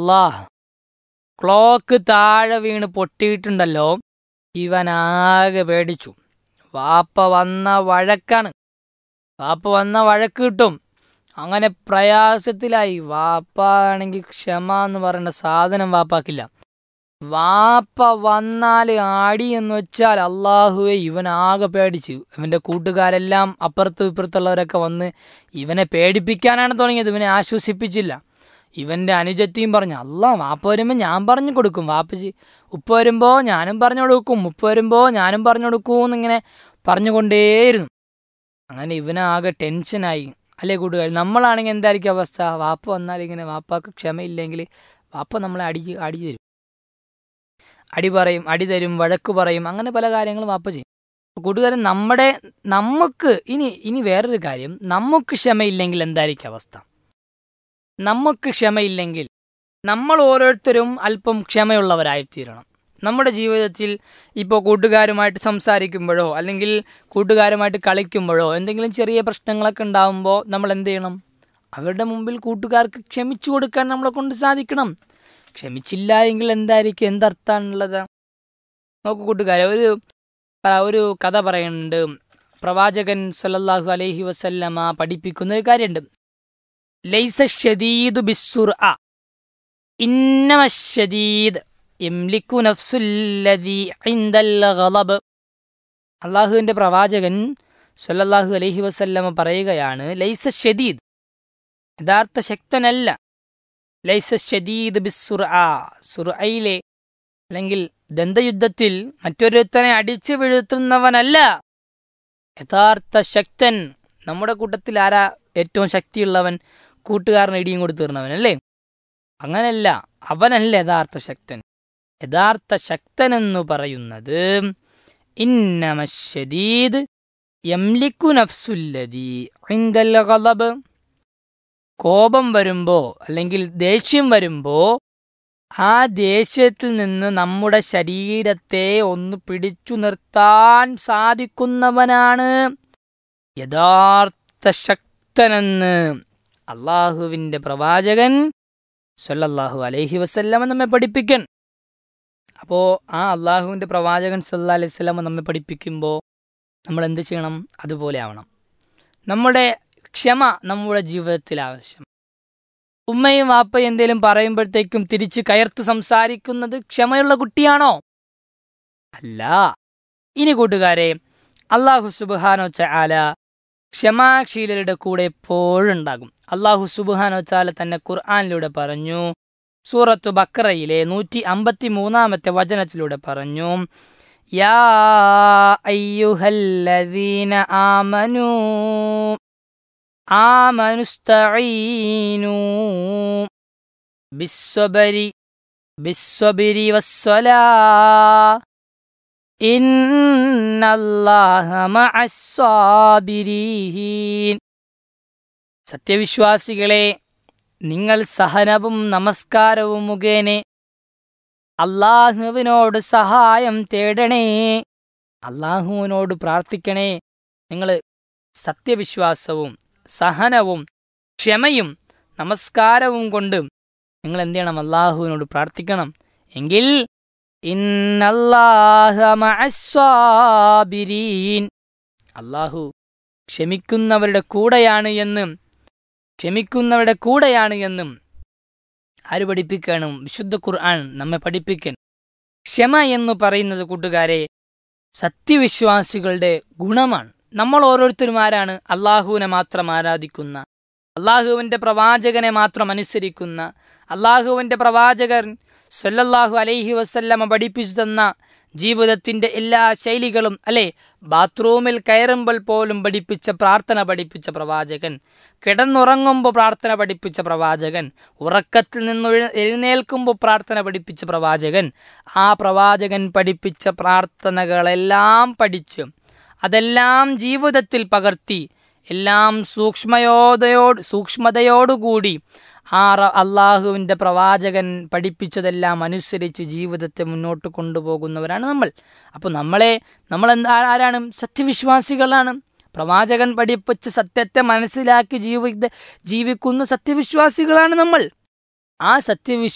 അല്ലാ clock താഴെ വീണ് പൊട്ടിയിട്ടുണ്ടല്ലോ ഇവനാകെ പേടിച്ചു വാപ്പ വന്ന വഴക്കാണ് വാപ്പ വന്ന വഴക്ക് കിട്ടും അങ്ങനെ പ്രയാസത്തിലായി വാപ്പ ആണെങ്കിൽ ക്ഷമ എന്ന് പറയുന്ന സാധനം വാപ്പാക്കില്ല വാപ്പ വന്നാൽ ആടി എന്ന് വെച്ചാൽ അള്ളാഹുവെ ഇവനാകെ പേടിച്ചു ഇവന്റെ കൂട്ടുകാരെല്ലാം അപ്പുറത്തും ഇപ്പുറത്തുള്ളവരൊക്കെ വന്ന് ഇവനെ പേടിപ്പിക്കാനാണ് തുടങ്ങിയത് ഇവനെ ആശ്വസിപ്പിച്ചില്ല ഇവന്റെ അനുജത്തിയും പറഞ്ഞു അല്ലാ വാപ്പ വരുമ്പോൾ ഞാൻ പറഞ്ഞു കൊടുക്കും വാപ്പച്ചി ഉപ്പ് വരുമ്പോൾ ഞാനും പറഞ്ഞു കൊടുക്കും ഉപ്പ് വരുമ്പോൾ ഞാനും പറഞ്ഞു കൊടുക്കും എന്നിങ്ങനെ പറഞ്ഞുകൊണ്ടേയിരുന്നു അങ്ങനെ ഇവനാകെ ടെൻഷനായി അല്ലേ കൂട്ടുകാർ നമ്മളാണെങ്കിൽ എന്തായിരിക്കും അവസ്ഥ വാപ്പ വന്നാൽ ഇങ്ങനെ വാപ്പാക്ക് ക്ഷമയില്ലെങ്കിൽ വാപ്പ നമ്മളെ അടി അടി തരും അടി പറയും അടി തരും വഴക്ക് പറയും അങ്ങനെ പല കാര്യങ്ങളും വാപ്പ ചെയ്യും കൂട്ടുകാരൻ നമ്മുടെ നമുക്ക് ഇനി ഇനി വേറൊരു കാര്യം നമുക്ക് ക്ഷമയില്ലെങ്കിൽ എന്തായിരിക്കും അവസ്ഥ നമുക്ക് ക്ഷമയില്ലെങ്കിൽ നമ്മൾ ഓരോരുത്തരും അല്പം ക്ഷമയുള്ളവരായിത്തീരണം നമ്മുടെ ജീവിതത്തിൽ ഇപ്പോൾ കൂട്ടുകാരുമായിട്ട് സംസാരിക്കുമ്പോഴോ അല്ലെങ്കിൽ കൂട്ടുകാരുമായിട്ട് കളിക്കുമ്പോഴോ എന്തെങ്കിലും ചെറിയ പ്രശ്നങ്ങളൊക്കെ ഉണ്ടാകുമ്പോൾ നമ്മൾ എന്ത് ചെയ്യണം അവരുടെ മുമ്പിൽ കൂട്ടുകാർക്ക് ക്ഷമിച്ചു കൊടുക്കാൻ നമ്മളെ കൊണ്ട് സാധിക്കണം ക്ഷമിച്ചില്ല എങ്കിൽ എന്തായിരിക്കും എന്തർത്ഥാണുള്ളത് നോക്കൂ കൂട്ടുകാരെ ഒരു ഒരു കഥ പറയുന്നുണ്ട് പ്രവാചകൻ സല്ലല്ലാഹു അലൈഹി വസല്ലമ പഠിപ്പിക്കുന്ന ഒരു കാര്യമുണ്ട് ലൈസ ഷദീദു ബിസ്സുർ ഇന്നമ ഷദീദ് യംലിക്കു നഫ്സുല്ലദി ഇൻദൽ ഗളബ് അള്ളാഹുവിന്റെ പ്രവാചകൻ സല്ലല്ലാഹു അലൈഹി വസല്ലമ പറയുകയാണ് ലൈസ ഷദീദ് യഥാർത്ഥ ശക്തനല്ല ലൈസ ഷദീദ് ബിസ്സുർ സുർഐലെ അല്ലെങ്കിൽ ദന്തയുദ്ധത്തിൽ മറ്റൊരുത്തനെ അടിച്ചു വീഴ്ത്തുന്നവനല്ല യഥാർത്ഥ ശക്തൻ നമ്മുടെ കൂട്ടത്തിൽ ആരാ ഏറ്റവും ശക്തിയുള്ളവൻ കൂട്ടുകാരന് ഇടിയും കൊടുത്തു തീർന്നവൻ അല്ലേ അങ്ങനല്ല അവനല്ല യഥാർത്ഥ ശക്തൻ യഥാർത്ഥ ശക്തൻ എന്ന് പറയുന്നത് ഇന്നമശദീദ് യംലിക്കു നഫ്സുല്ലദി ഇൻദൽ ഗളബ് കോപം വരുമ്പോ അല്ലെങ്കിൽ ദേഷ്യം വരുമ്പോ ആ ദേഷ്യത്തിൽ നിന്ന് നമ്മുടെ ശരീരത്തെ ഒന്ന് പിടിച്ചു നിർത്താൻ സാധിക്കുന്നവനാണ് യഥാർത്ഥ ശക്തനെന്ന് അള്ളാഹുവിന്റെ പ്രവാചകൻ സല്ലല്ലാഹു അലൈഹി വസല്ലമ നമ്മെ പഠിപ്പിക്കൻ അപ്പോ ആ അള്ളാഹുവിന്റെ പ്രവാചകൻ സല്ലാ അലൈഹി സ്വലാമ നമ്മെ പഠിപ്പിക്കുമ്പോൾ നമ്മൾ എന്ത് ചെയ്യണം അതുപോലെ ആവണം നമ്മുടെ ക്ഷമ നമ്മുടെ ജീവിതത്തിൽ ആവശ്യം ഉമ്മയും വാപ്പയും എന്തേലും പറയുമ്പോഴത്തേക്കും തിരിച്ച് കയർത്ത് സംസാരിക്കുന്നത് ക്ഷമയുള്ള കുട്ടിയാണോ അല്ല ഇനി കൂട്ടുകാരെ അള്ളാഹു സുബാനോ ചാല ക്ഷമാശീലരുടെ കൂടെ എപ്പോഴും ഉണ്ടാകും അള്ളാഹു സുബാനോ ചാല തന്നെ ഖുർആാനിലൂടെ പറഞ്ഞു സൂറത്തു ബക്രയിലെ നൂറ്റി അമ്പത്തി മൂന്നാമത്തെ വചനത്തിലൂടെ പറഞ്ഞു യാ അയ്യുഹല്ലദീന ആമനൂ ആമനുസ്തഈനൂ ബിസ്സബരി ബിസ്സബരി വസ്സലാ ഇന്നല്ലാഹ മഅസ്സാബിരീൻ സത്യവിശ്വാസികളെ നിങ്ങൾ സഹനവും നമസ്കാരവും മുഖേന അള്ളാഹുവിനോട് സഹായം തേടണേ അള്ളാഹുവിനോട് പ്രാർത്ഥിക്കണേ നിങ്ങൾ സത്യവിശ്വാസവും സഹനവും ക്ഷമയും നമസ്കാരവും കൊണ്ട് നിങ്ങൾ എന്ത് ചെയ്യണം അള്ളാഹുവിനോട് പ്രാർത്ഥിക്കണം എങ്കിൽ അള്ളാഹു ക്ഷമിക്കുന്നവരുടെ കൂടെയാണ് എന്ന് ക്ഷമിക്കുന്നവരുടെ കൂടെയാണ് എന്നും ആര് പഠിപ്പിക്കണം വിശുദ്ധ ഖുർആൻ നമ്മെ പഠിപ്പിക്കാൻ ക്ഷമ എന്ന് പറയുന്നത് കൂട്ടുകാരെ സത്യവിശ്വാസികളുടെ ഗുണമാണ് നമ്മൾ ഓരോരുത്തരും ആരാണ് അള്ളാഹുവിനെ മാത്രം ആരാധിക്കുന്ന അള്ളാഹുവിന്റെ പ്രവാചകനെ മാത്രം അനുസരിക്കുന്ന അള്ളാഹുവിന്റെ പ്രവാചകൻ സല്ലല്ലാഹു അലൈഹി വസല്ലമ പഠിപ്പിച്ചു തന്ന ജീവിതത്തിന്റെ എല്ലാ ശൈലികളും അല്ലെ ബാത്റൂമിൽ കയറുമ്പോൾ പോലും പഠിപ്പിച്ച പ്രാർത്ഥന പഠിപ്പിച്ച പ്രവാചകൻ കിടന്നുറങ്ങുമ്പോൾ പ്രാർത്ഥന പഠിപ്പിച്ച പ്രവാചകൻ ഉറക്കത്തിൽ നിന്ന് എഴുന്നേൽക്കുമ്പോൾ പ്രാർത്ഥന പഠിപ്പിച്ച പ്രവാചകൻ ആ പ്രവാചകൻ പഠിപ്പിച്ച പ്രാർത്ഥനകളെല്ലാം പഠിച്ച് അതെല്ലാം ജീവിതത്തിൽ പകർത്തി എല്ലാം സൂക്ഷ്മയോദയോട് സൂക്ഷ്മതയോടുകൂടി ആ അള്ളാഹുവിൻ്റെ പ്രവാചകൻ പഠിപ്പിച്ചതെല്ലാം അനുസരിച്ച് ജീവിതത്തെ മുന്നോട്ട് കൊണ്ടുപോകുന്നവരാണ് നമ്മൾ അപ്പോൾ നമ്മളെ നമ്മൾ എന്താ ആരാണ് സത്യവിശ്വാസികളാണ് പ്രവാചകൻ പഠിപ്പിച്ച സത്യത്തെ മനസ്സിലാക്കി ജീവിത ജീവിക്കുന്ന സത്യവിശ്വാസികളാണ് നമ്മൾ ആ സത്യവിശ്വാസ